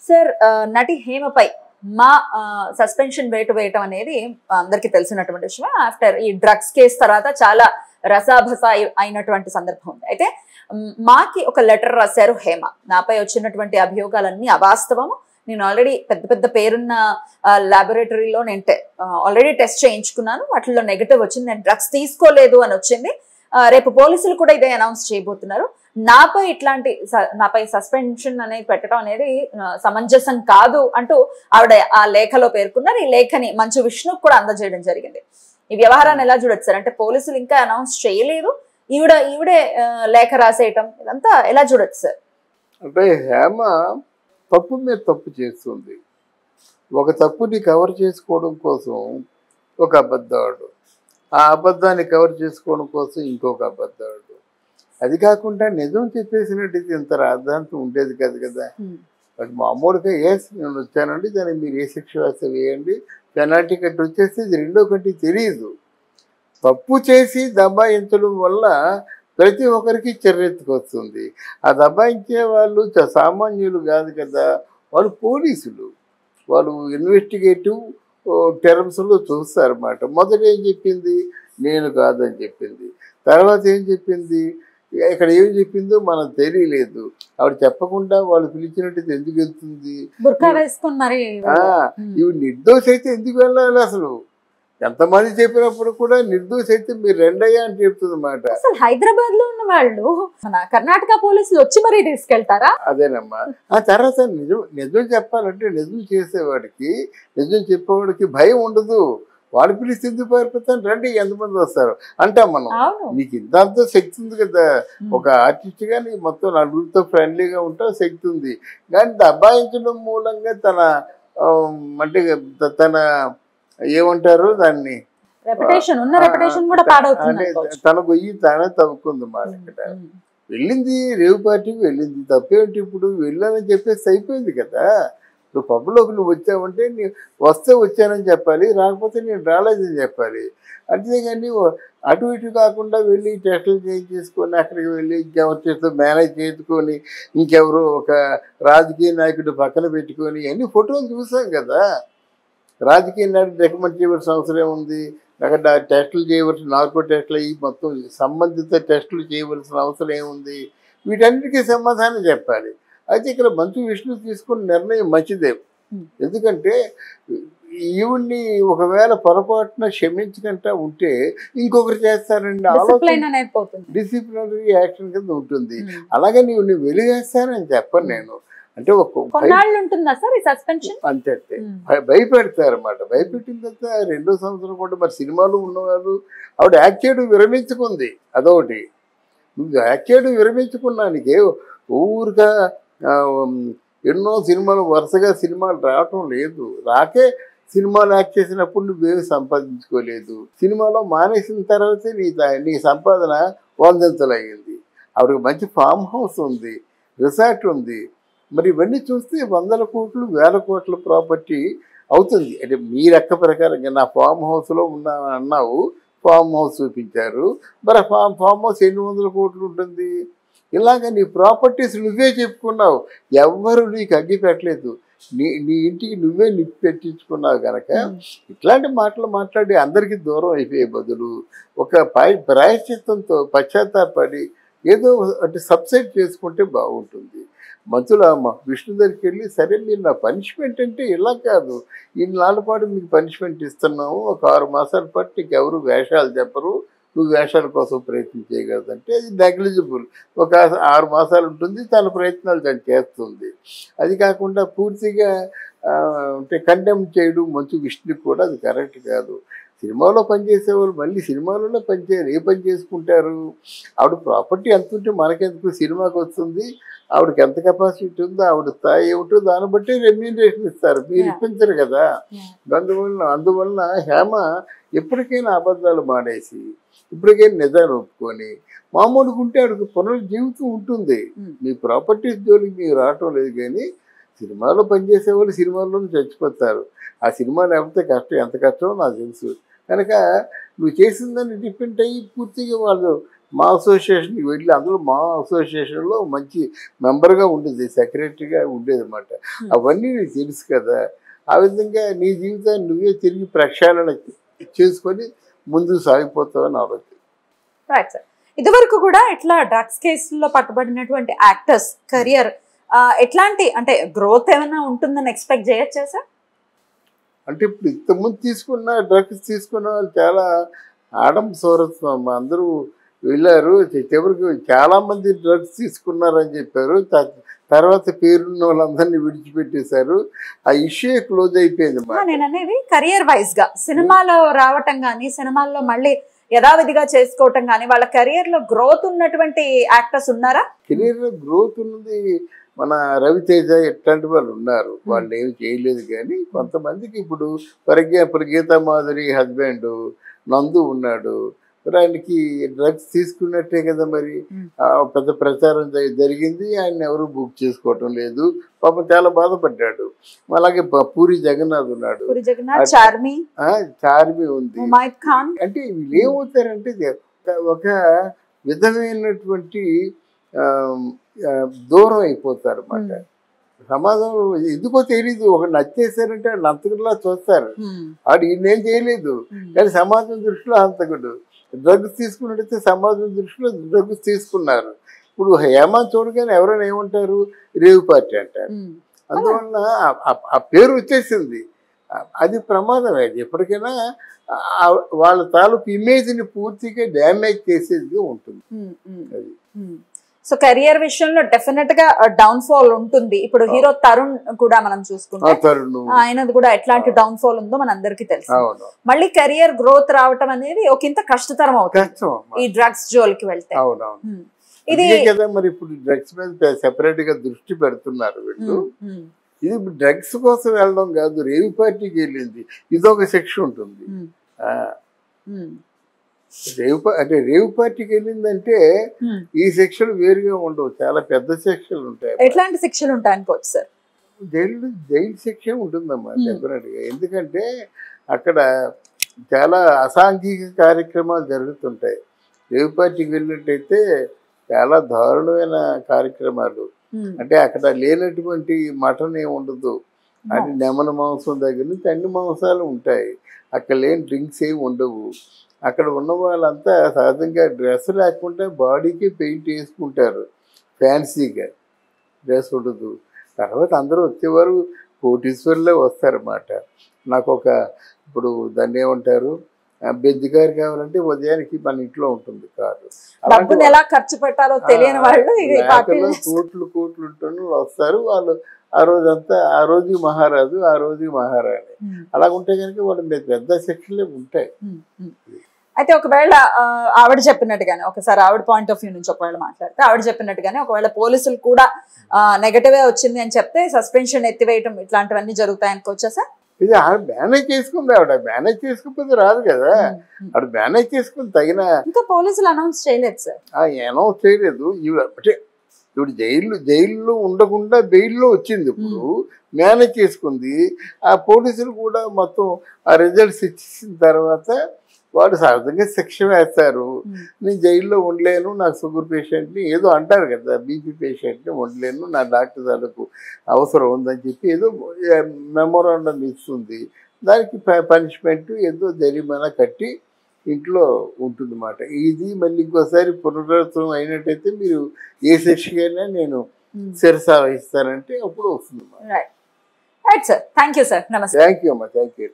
Sir ఆ, నటి హేమపై మా సస్పెన్షన్ వేటు వేయటం అనేది అందరికీ తెలిసినటువంటి విషయం ఆఫ్టర్ ఈ డ్రగ్స్ కేసు తర్వాత చాలా రసాభస అయి- అయినటువంటి సందర్భం ఉంది అయితే మ్, మాకి ఒక లెటర్ రాశారు హేమ నాపై వచ్చినటువంటి అభియోగాలన్నీ అవాస్తవము నేను ఆల్రెడీ పెద్ద పెద్ద పేరున్న లాబొరేటరీలో నేను ఆల్రెడీ టెస్ట్ చేయించుకున్నాను వాటిలో నెగటివ్ వచ్చింది నేను డ్రగ్స్ తీసుకోలేదు అని వచ్చింది ఆ, రేపు పోలీసులు కూడా ఇదే అనౌన్స్ చేయబోతున్నారు నాపై ఇట్లాంటి స- నాపై సస్పెన్షన్ అనేది పెట్టడం అనేది ఆ, సమంజసం కాదు అంటూ ఆవిడ ఆ లేఖలో పేర్కొన్నారు ఈ లేఖని మంచు విష్ణుకు కూడా అందజేయడం జరిగింది ఈ వ్యవహారాన్ని ఎలా చూడొచ్చు సార్ అంటే పోలీసులు ఇంకా అనౌన్స్ చేయలేదు ఈవిడ ఈవిడే ఆ, లేఖ రాసేయటం ఇదంతా ఎలా చూడొచ్చు సార్ అంటే హేమ తప్పు మీద తప్పు చేస్తుంది ఒక తప్పుని కవర్ చేసుకోవడం కోసం ఒక అబద్ధాడు ఆ అబద్ధాన్ని కవర్ చేసుకోవడం కోసం ఇంకొక అబద్ధాడు అది కాకుండా నిజం చెప్పేసినట్టయితే ఇంత రాద్ధాంతం ఉండేది కాదు కదా అది మామూలుగా ఎస్ నేను వచ్చానండి దానికి మీరు ఏ శిక్ష వేస్తే వేయండి పెనాల్టీ కట్టి వచ్చేస్తే ఇది రెండో కంటి తెలియదు తప్పు చేసి దబాయించడం వల్ల ప్రతి ఒక్కరికి చెర్రెత్తుకొస్తుంది ఆ దబాయించే వాళ్ళు చ- సామాన్యులు కాదు కదా వాళ్ళు పోలీసులు వాళ్ళు ఇన్వెస్టిగేటివ్ టెరమ్స్లో చూస్తారన్నమాట మొదట ఏం చెప్పింది నేను కాదని చెప్పింది తర్వాత ఏం చెప్పింది ఇక్కడ ఏం చెప్పిందో మనకు తెలియలేదు ఆవిడ చెప్పకుండా వాళ్ళు పిలిచినట్టు ఎందుకు వెళ్తుంది బుర్కా వేసుకుని మరి ఆ, ఇవి నిర్దోష అయితే ఎందుకు వెళ్ళాలి అసలు ఎంతమంది చెప్పినప్పుడు కూడా నిర్దోష అయితే మీరు రెండయ్యా అని చెప్తుంది మాట అసలు హైదరాబాద్ లో ఉన్న వాళ్ళు మన కర్ణాటక పోలీసులు వచ్చి మరీ తీసుకెళ్తారా అదేనమ్మా ఆ తర్వాత నిజం నిజం చెప్పాలంటే నిజం చేసేవాడికి నిజం చెప్పేవాడికి భయం ఉండదు వాడు పిలిస్తే ఎందుకు పారిపోతాను రండి ఎంతమంది వస్తారు అంటాం మనం అవును నీకు ఇంత శక్తి ఉంది కదా ఒక ఆర్టిస్ట్ గా నీకు మొత్తం నలుగురితో ఫ్రెండ్లీగా ఉంటావు శక్తి ఉంది కానీ దబాయించడం మూలంగా తన ఆ, అంటే త- తన ఏమంటారు దాన్ని రెప్యుటేషన్ ఉన్న రెప్యుటేషన్ కూడా అంటే పాడవుతుంది అనుకోవచ్చు. తన గొయ్యి తానే తవ్వుకుంది మాట ఇక్కడ ఉమ్. వెళ్ళింది రేవు పార్టీకి వెళ్ళింది తప్పేంటి ఇప్పుడు వెళ్ళాలని చెప్పేసి అయిపోయింది కదా నువ్వు పబ్లోకి నువ్వు వచ్చావంటే నీ వస్తే వచ్చానని చెప్పాలి రాకపోతే నేను రాలేదని చెప్పాలి అంతేగాని ఓ- అటు ఇటు కాకుండా వెళ్ళి టెస్టులు చేయించేసుకొని అక్కడికి వెళ్ళి ఇంకెవరి చేతితో మేనేజ్ చేసుకొని ఇంకెవరు ఒక రాజకీయ నాయకుడు పక్కన పెట్టుకొని అన్ని ఫోటోలు చూసాం కదా రాజకీయ నాయకుడు రికమెండ్ చేయవలసిన అవసరం ఏముంది అక్కడ టెస్టులు చేయవలసిన నార్కో టెస్టులు అయ్యి మొత్తం సంబంధిత టెస్టులు చేయవలసిన అవసరం ఏముంది వీటన్నిటికీ సమాధానం చెప్పాలి అయితే ఇక్కడ మంచు విష్ణు తీసుకున్న నిర్ణయం మంచిదే Hmm. ఎందుకంటే ఈవిడ్ని ఒకవేళ పొరపాటున క్షమించకుండా ఉంటే ఇంకొకరు చేస్తారండి ఆలోచన డిసిప్లైన్ అనేది పోతుంది డిసిప్లినరీ యాక్షన్ కింద ఉంటుంది ఉమ్. అలాగే నీవు నువ్వు వెలిగేస్తానని చెప్పను నేను అంటే ఒక భయ- కొన్నాళ్ళు ఉంటుందా సార్ ఈ సస్పెన్షన్ అంతే అంతే భయ- భయపెడతారన్నమాట భయపెట్టిన తర్వాత రెండో సంవత్సరం కూడా మరి సినిమాలు ఉన్నవాళ్ళు ఆవిడ యాక్ట్ చేయడం విరమించుకుంది అదొకటి నువ్వు యాక్ట్ చేయడం విరమించుకున్నానికి ఊరిగా ఆ, ఉమ్, ఎన్నో సినిమాలు వరుసగా సినిమాలు రావటం లేదు రాకే సినిమాలు యాక్ట్ చేసినప్పుడు నువ్వేమి సంపాదించుకోలేదు సినిమాలో మానేసిన తర్వాతే నీ దా- నీ సంపాదన వందంతలయ్యింది ఆవిడకి మంచి ఫామ్ హౌస్ ఉంది రిసార్ట్ ఉంది మరి ఇవన్నీ చూస్తే వందల కోట్లు వేల కోట్ల ప్రాపర్టీ అవుతుంది అంటే మీ లెక్క ప్రకారంగా నా ఫామ్ హౌస్లో ఉన్నా అన్నావు ఫామ్ హౌస్ చూపించారు మరి ఆ ఫామ్ ఫామ్ హౌస్ ఎన్ని వందల కోట్లు ఉంటుంది ఇలాగ నీ ప్రాపర్టీస్ నువ్వే చెప్పుకున్నావు ఎవ్వరు నీకు అగ్గి పెట్టలేదు నీ నీ ఇంటికి నువ్వే నిప్పి పెట్టించుకున్నావు కనుక ఇట్లాంటి మాటలు మాట్లాడి అందరికీ దూరం అయిపోయే బదులు ఒక పై ప్రాయశ్చిత్తంతో పశ్చాత్తాపడి ఏదో అంటే సబ్సైడ్ చేసుకుంటే బాగుంటుంది మంచుల విష్ణు దగ్గరికి వెళ్ళి సరే మీరు నా పనిష్మెంట్ అంటే ఇలా కాదు ఈ నాలుగు పాటు మీకు పనిష్మెంట్ ఇస్తున్నాము ఒక ఆరు మాసాల పాటు నీకు ఎవరు వేషాలు చెప్పరు నువ్వు వేషాల కోసం ప్రయత్నం చేయగలదంటే అది నెగ్లిజిబుల్ ఒక ఆరు మాసాలు ఉంటుంది తన ప్రయత్నాలు తను చేస్తుంది అది కాకుండా పూర్తిగా ఆ, అంటే కండెమ్ చేయడం మంచు విష్ణుకి కూడా అది కరెక్ట్ కాదు సినిమాలో పనిచేసే వాళ్ళు మళ్ళీ సినిమాలోనే పనిచేయరు ఏ పని చేసుకుంటారు ఆవిడ ప్రాపర్టీ ఎంత ఉంటే మనకెందుకు సినిమాకి వస్తుంది ఆవిడకి ఎంత కెపాసిటీ ఉందో ఆవిడ స్థాయి ఏమిటో దాన్ని బట్టి రెమ్యూనరేషన్ ఇస్తారు మీరు Yeah. ఇప్పించరు కదా అందువలన అందువలన హేమ ఎప్పటికైనా అబద్ధాలు మానేసి ఇప్పటికైనా నిజాన్ని ఒప్పుకొని మామూలుగా ఉంటే ఆవిడకి పునర్జీవితం ఉంటుంది Hmm. మీ ప్రాపర్టీస్ జోలికి మీరు రావటం లేదు కానీ సినిమాలో పనిచేసే వాళ్ళు సినిమాల్లోనే చచ్చిపోతారు ఆ సినిమా లేకపోతే కష్టం ఎంత కష్టమో నాకు తెలుసు కనుక నువ్వు చేసిందని డిపెండ్ అయ్యి పూర్తిగా వాళ్ళు మా అసోసియేషన్కి వెళ్ళి అందులో మా అసోసియేషన్లో మంచి మెంబర్గా ఉండేది సెక్రటరీగా ఉండేది అనమాట Hmm. అవన్నీ నీకు తెలుసు కదా ఆ విధంగా నీ జీవితాన్ని నువ్వే తిరిగి ప్రక్షాళన చేసుకొని ముందుకు సాగిపోతావని ఆలోచన రైట్ సార్ ఇదివరకు కూడా ఇట్లా డ్రగ్స్ కేసుల్లో పట్టుబడినటువంటి యాక్టర్స్ కెరియర్ ఎట్లాంటి అంటే గ్రోత్ ఏమైనా ఉంటుందని ఎక్స్పెక్ట్ చేయొచ్చా సార్ అంటే ఇప్పుడు ఇంతకుముందు తీసుకున్న డ్రగ్స్ తీసుకున్న వాళ్ళు చాలా ఆడం సౌరత్వం అందరూ వెళ్ళారు చివరికి చాలా మంది డ్రగ్స్ తీసుకున్నారని చెప్పారు త- తర్వాత పేరున్న వాళ్ళందరినీ విడిచిపెట్టేశారు ఆ ఇష్యూ క్లోజ్ అయిపోయింది ఆ, మాట నేను అనేది కెరియర్ వైజ్ గా సినిమాలో రావటం కానీ సినిమాల్లో మళ్ళీ యథావిధిగా చేసుకోవటం కానీ వాళ్ళ కెరియర్ లో గ్రోత్ ఉన్నటువంటి యాక్టర్స్ ఉన్నారా కెరీర్ గ్రోత్ ఉన్నది మన రవితేజ ఎట్లాంటి వాళ్ళు ఉన్నారు వాళ్ళు ఏమి చేయలేదు కానీ కొంతమందికి ఇప్పుడు for example Geetha Madhuri husband Nandu ఉన్నాడు మరి ఆయనకి డ్రగ్స్ తీసుకున్నట్టే కదా మరి Hmm. ఆ పెద్ద ప్రచారం జ- జరిగింది ఆయన ఎవరు బుక్ చేసుకోవటం లేదు పాపం చాలా బాధపడ్డాడు అలాగే ప- పూరి జగన్నాథ్ ఉన్నాడు పురి జగన్నాథ్ చార్మి ఆ, చార్మి ఉంది ముమైద్ ఖాన్ అంటే వీళ్ళు ఏమవుతారంటే ఇది ఒక- ఒక విధమైనటువంటి ఆ, ఆ, దూరం అయిపోతారు అన్నమాట సమాజం ఎందుకో తెలీదు ఒక నచ్చేసారంటే వాళ్ళు అంతకులా చూస్తారు ఉమ్, వాడు ఈయనేం చేయలేదు ఉమ్, కానీ సమాజం దృష్టిలో అంతకుడు డ్రగ్స్ తీసుకున్నట్టయితే సమాజం దృష్టిలో డ్రగ్స్ తీసుకున్నారు ఇప్పుడు హేమ చూడగానే ఎవరైనా ఏమంటారు రేవు పార్టీ అంటారు ఉమ్. అందువలన ఆ- ఆ- ఆ పేరు వచ్చేసింది ఆ- అది ప్రమాదమే అది ఎప్పటికైనా ఆ- వాళ్ళ తాలూకు ఇమేజ్ని పూర్తిగా డ్యామేజ్ చేసేది ఉంటుంది ఉమ్, ఉమ్, అది ఉమ్. సో కెరియర్ విషయంలో డెఫినెట్ గా డౌన్ ఫాల్ ఉంటుంది ఇప్పుడు హీరో తరుణ్ కూడా మనం ఆ చూసుకుంటే తరుణు ఆయనది కూడా ఎట్లాంటి డౌన్ ఫాల్ ఉందో మన అందరికీ తెలుసు అవును మళ్ళీ కెరియర్ గ్రోత్ రావటం అనేది ఒక ఇంత కష్టతరం అవుతుంది కష్టం అమ్మా. ఈ డ్రగ్స్ జోలికి వెళ్తే అవునవును ఉమ్. ఇది ఇదే కదా మరి ఇప్పుడు డ్రగ్స్ మీద సెపరేట్ గా దృష్టి పెడుతున్నారు వీళ్ళు ఉమ్, ఉమ్, ఇది డ్రగ్స్ కోసం వెళ్ళడం కాదు రేవు పార్టీకి వెళ్ళింది ఇదొక శిక్ష ఉంటుంది ఉమ్, ఆ, ఉమ్, రేవు పా- అంటే రేవు పార్టీకి వెళ్ళిందంటే ఉమ్. ఈ శిక్షలు వేరుగా ఉండవు చాలా పెద్ద శిక్షలు ఉంటాయి ఎట్లాంటి శిక్షలు ఉంటాయి అనుకోవచ్చు సార్ జైలు జైలు శిక్ష ఉంటుందమ్మా Hmm. డెఫినెట్గా ఎందుకంటే అక్కడ చాలా అసాంఘిక కార్యక్రమాలు జరుగుతుంటాయి రేవు పార్టీకి వెళ్ళినట్టయితే చాలా దారుణమైన కార్యక్రమాలు ఉమ్, అంటే అక్కడ లేనటువంటి మటన్ ఏమి ఉండదు అది నెమల మాంసం దగ్గర నుంచి అన్ని మాంసాలు ఉంటాయి అక్కడ లేని డ్రింక్స్ ఏమి ఉండవు అక్కడ ఉన్న వాళ్ళంతా సహజంగా డ్రెస్ లేకుండా బాడీకి పెయింట్ వేసుకుంటారు ఫ్యాన్సీగా డ్రెస్ ఉండదు తర్వాత అందరూ వచ్చేవారు కోటీశ్వరులే వస్తారన్నమాట నాకు ఒక ఇప్పుడు దాన్ని ఏమంటారు ఆ, బెంజ్ కారు కావాలంటే ఉదయానికి మన ఇంట్లో ఉంటుంది కారు అలాంటి డబ్బుని ఎలా ఖర్చు పెట్టాలో తెలియని వాళ్ళు ఇక ఈ మేకలు పార్టీలు కోట్లు కోట్లు ఉంటున్న వాళ్ళు వస్తారు వాళ్ళు ఆ రోజంతా ఆ రోజు మహారాజు ఆ రోజు మహారాణి ఉమ్, అలా ఉంటే కనుక వాళ్ళ మీద పెద్ద శిక్షలే ఉంటాయి ఉమ్, ఉమ్. అయితే ఒకవేళ ఆ, ఆవిడ చెప్పినట్టుగానే ఒకసారి ఆవిడ పాయింట్ ఆఫ్ వ్యూ నుంచి ఒకవేళ మాట్లాడితే ఆవిడ చెప్పినట్టుగానే ఒకవేళ పోలీసులు కూడా నెగటివ్ వచ్చింది అని చెప్తే సస్పెన్షన్ ఎత్తివేయటం ఇట్లాంటివన్నీ జరుగుతాయి అనుకోవచ్చా సార్ ఇది ఆవిడ మేనేజ్ చేసుకుంది ఆవిడ మేనేజ్ చేసుకోకపోతే రాదు కదా ఉమ్, ఉమ్. ఆవిడ మేనేజ్ చేసుకుని తగిన ఇంకా పోలీసులు అనౌన్స్ చేయలేదు సార్ ఆ అనౌన్స్ చేయలేదు ఈవిడ అంటే ఇప్పుడు జైలు జైల్లో ఉండకుండా బెయిల్లో వచ్చింది ఇప్పుడు మేనేజ్ చేసుకుంది ఆ పోలీసులు కూడా మొత్తం ఆ రిజల్ట్స్ ఇచ్చేసిన తర్వాత వాడు సహజంగా శిక్ష వేస్తారు ఉమ్, నేను జైల్లో ఉండలేను నాకు షుగర్ పేషెంట్ని ఏదో అంటారు కదా బీపీ పేషెంట్ని ఉండలేను నా డాక్టర్ తాలూకు అవసరం ఉందని చెప్పి ఏదో మెమోరాండం ఇస్తుంది దానికి పనిష్మెంట్ ఏదో జరిమానా కట్టి ఇంట్లో ఉంటుందన్నమాట ఇది మళ్ళీ ఇంకోసారి పునరావృతం అయినట్టయితే మీరు ఏ శిక్షకైనా నేను ఉమ్. శిరస వహిస్తానంటే అప్పుడు వస్తుంది right right sir thank you sir నమస్తే థ్యాంక్ యూ అమ్మా థ్యాంక్ యూ